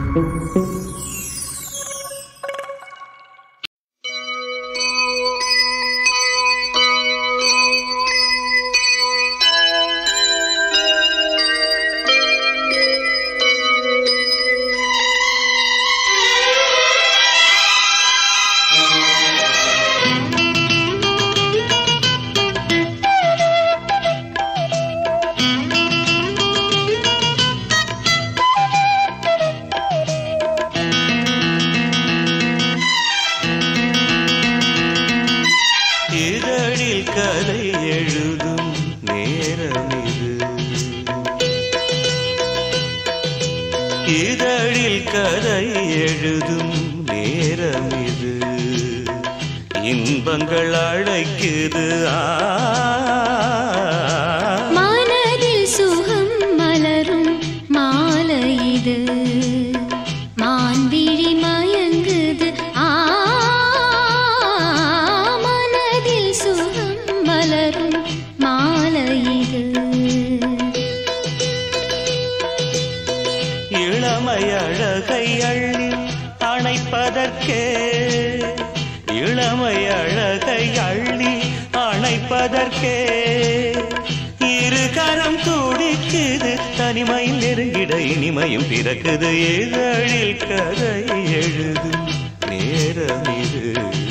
இதழில் கதை எழுதும் நேரம் இது இதழில் கதை எழுதும் நேரம் இது இன்பங்கள் அழைக்குது ஆ மனதில் சுகம் மலரும் மாலை இது மான்விழி மயங்குது ஆ மனதில் சுகம் மலரும் மாலை இது இளமை அழகை அள்ளி அணைப்பதற்கே இளமை அழகை அள்ளி அணைப்பதற்கே இரு கரம் துடிக்குது தனிமையில் நெருங்கிட இனிமையும் பிறக்குது இதழில் கதை எழுதும் நேரம் இது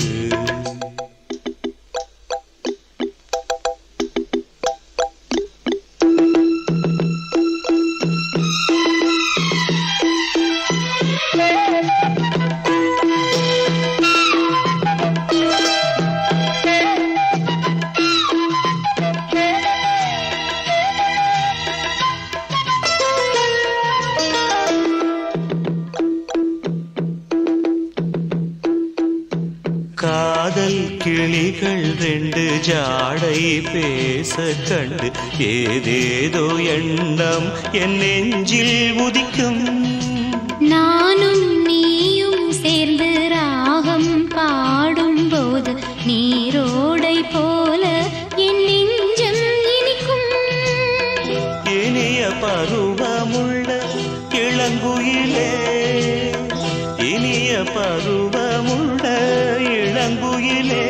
காதல் கிளிகள் ரெண்டு ஜாடை பேச கண்டு ஏதேதோ எண்ணம் என் நெஞ்சில் உதிக்கும் நானும் நீயும் சேர்ந்து ராகம் பாடும்போது நீரோடை போல என் நெஞ்சம் இனிக்கும் இனிய பருவமுள்ள இளங்குயிலே இனிய பருவமுள்ள இளங்குயிலே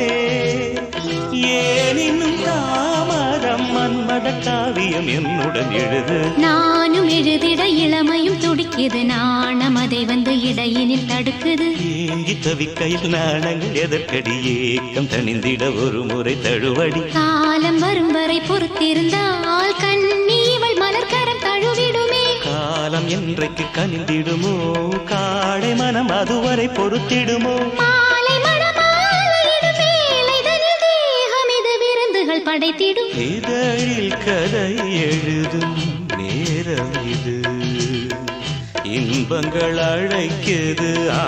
ஏன் இன்னும் தாமதம் மன்மத காவியம் என்னுடன் எழுது நானும் எழுதிட இளமையும் துடிக்குது நாணம் அதை வந்து இடையினில் தடுக்குது ஏங்கி தவிக்கையில் நாணங்கள் எதற்கடி ஏக்கம் தணிந்திட ஒரு முறை தழுவடி காலம் வரும் வரை பொறுத்திருந்தால் கண்ணி இவள் மலர்கரம் தழுவிடுமே காலம் என்றைக்கு கனிந்திடுமோ காடை மனம் அதுவரை பொறுத்திடுமோ மாலை மணமாலையிடும் மேலைதனில் தேகம் இது விருந்துகள் படைத்திடும் இதழில் கதை எழுதும் நேரம் இது இன்பங்கள் அழைக்குது ஆ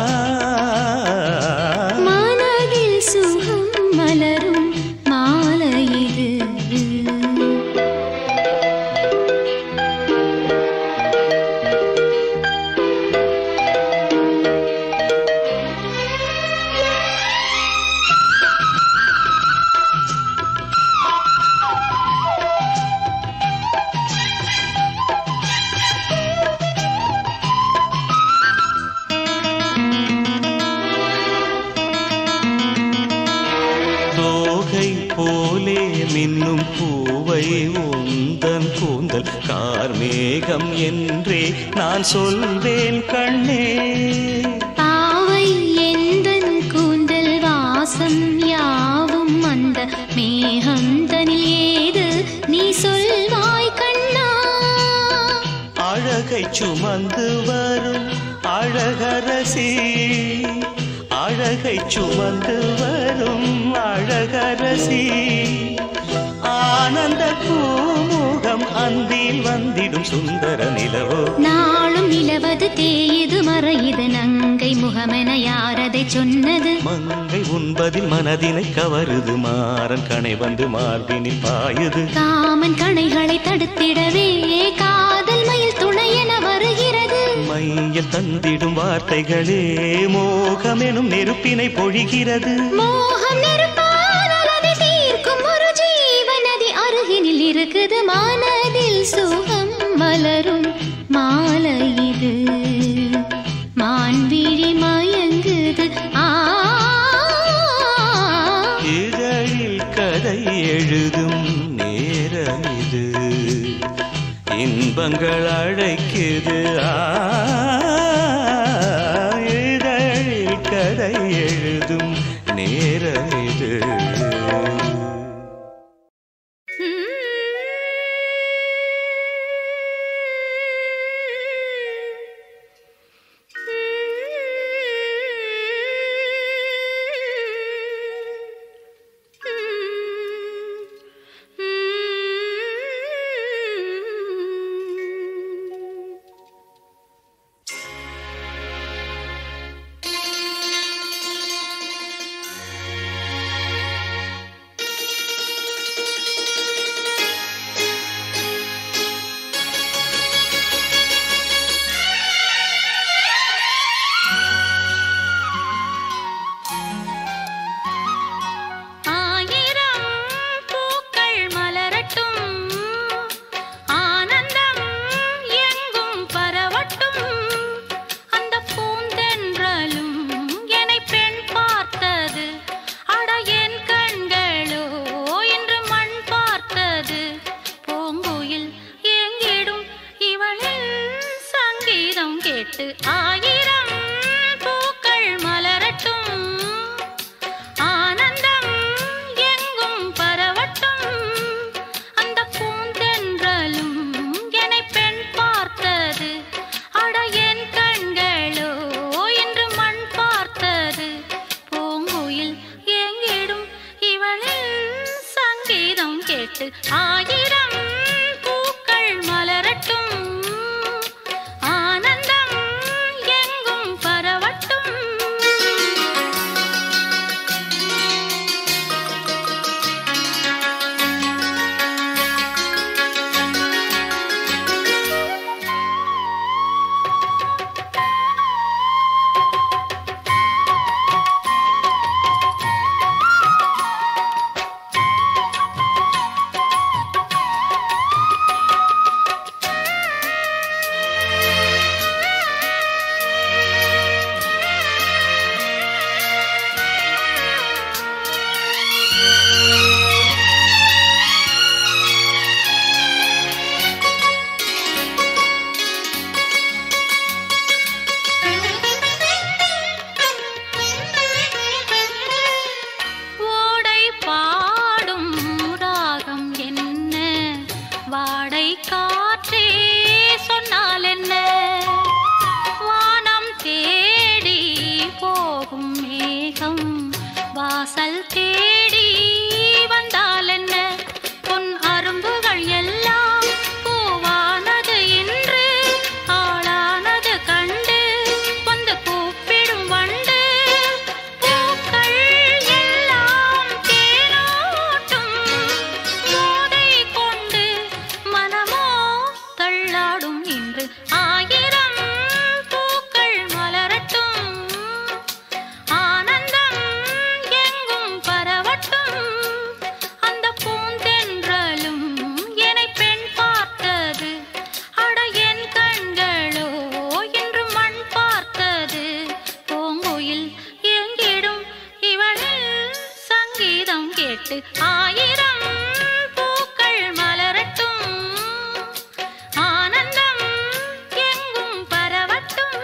மனதில் சுகம் மலரும் மாலை இது தோகை போலே மின்னும் பூவை உந்தன் கூந்தல் கார்மேகம் என்றே நான் சொல்வேன் கண்ணே பாவை எந்தன் கூந்தல் வாசம் யாவும் அந்த மேகந்தனில் ஏது நீ சொல்வாய் கண்ணா அழகை சுமந்து வரும் அழகரசி அழகை சுமந்து வரும் அழகரசி ஆனந்த பூமுகம் அந்தில் வந்திடும் சுந்தர நிலவோ நாளும் நிலவது தேயுது மறையுது நங்கை முகமென யாரதை சொன்னது மங்கை உண்பதில் மனதினை கவருது மாறன் கணை வந்து மார்பினில் பாயுது காமன் கணைகளை தடுத்திடவே காதல் மயில் துணையென வருகிறது மையில் தந்திடும் வார்த்தைகளே மோகமெனும் நெருப்பினை பொழிகிறது மோகம் நெருப்பானால் அதை தீர்க்கும் ஒரு ஜீவநதி அருகினில் இருக்குது மனதில் சுகம் மலரும் மாலை இது கண்கள் அழைக்குது ஆ, இதழில் கதை எழுதும் நேரம் இது ஆயிரம் பூக்கள் மலரட்டும் ஆனந்தம் எங்கும் பரவட்டும் அந்த பூந்தென்றலும் என்னை பெண் பார்த்தது அட என் கண்களோ இன்று மண் பார்த்தது பூங்குயில் எங்கிடும் இவளின் சங்கீதம் கேட்டு ஆயிரம் பூக்கள் மலரட்டும் ஆனந்தம் எங்கும் பரவட்டும் அந்த பூந்தென்றலும் என்னை பெண் பார்த்தது அட என் கண்களோ இன்று மண் பார்த்தது பூங்குயில் எங்கிடும் இவளின் சங்கீதம் கேட்டு ஆயிரம் பூக்கள் மலரட்டும் ஆனந்தம் எங்கும் பரவட்டும் ஓடை பாடும் ராகம் என்ன வாடை காற்றே சொன்னால் என்ன வானம் தேடி போகும் மேகம் வாசல் தேடி வந்தால் என்ன பொன் அரும்புகள் எல்லாம் பூவானது இன்று ஆளானது கண்டு வந்து கூப்பிடும் வண்டு பூக்கள் எல்லாம் தேனோட்டும் போதை கொண்டு மனமோ தள்ளாடும் இன்று ஆயிரம் பூக்கள் மலரட்டும் ஆனந்தம் எங்கும் பரவட்டும் அந்த பூந்தென்றலும் என்னை பெண் பார்த்தது அட என் கண்களோ இன்று மண் பார்த்தது பூங்குயில் எங்கிடும் இவளில் சங்கீதம் கேட்டு ஆயிரம் பூக்கள் மலரட்டும் ஆனந்தம் எங்கும் பரவட்டும்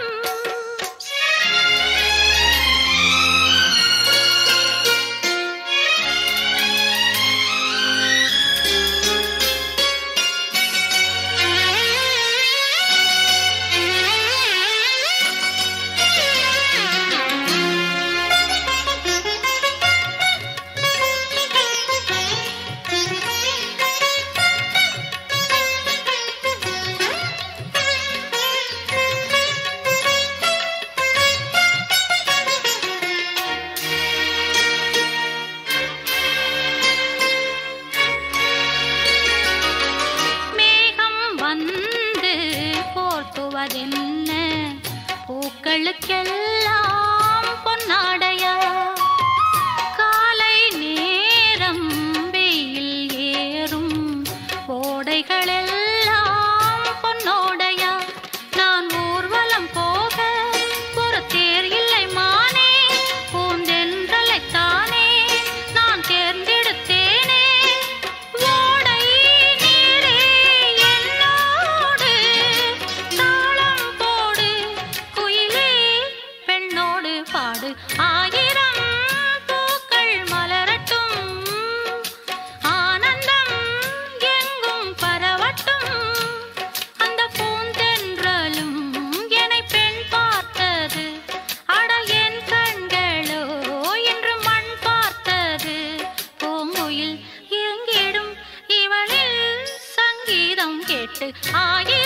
மேகம் வந்து போர்த்துவதென்ன பூக்களுக்கெல்லாம் பொன்னாடையா காலை நேரம் வெயில் ஏறும் ஓடைகளெல்லாம் பொன்னோடையா நான் ஊர்வலம் போக ஒரு தேர் இல்லை மானே பூந்தென்றலைத்தானே நான் தேர்ந்தெடுத்தேனே ஓடை நீரே என்னோடு விட்டு ஆடி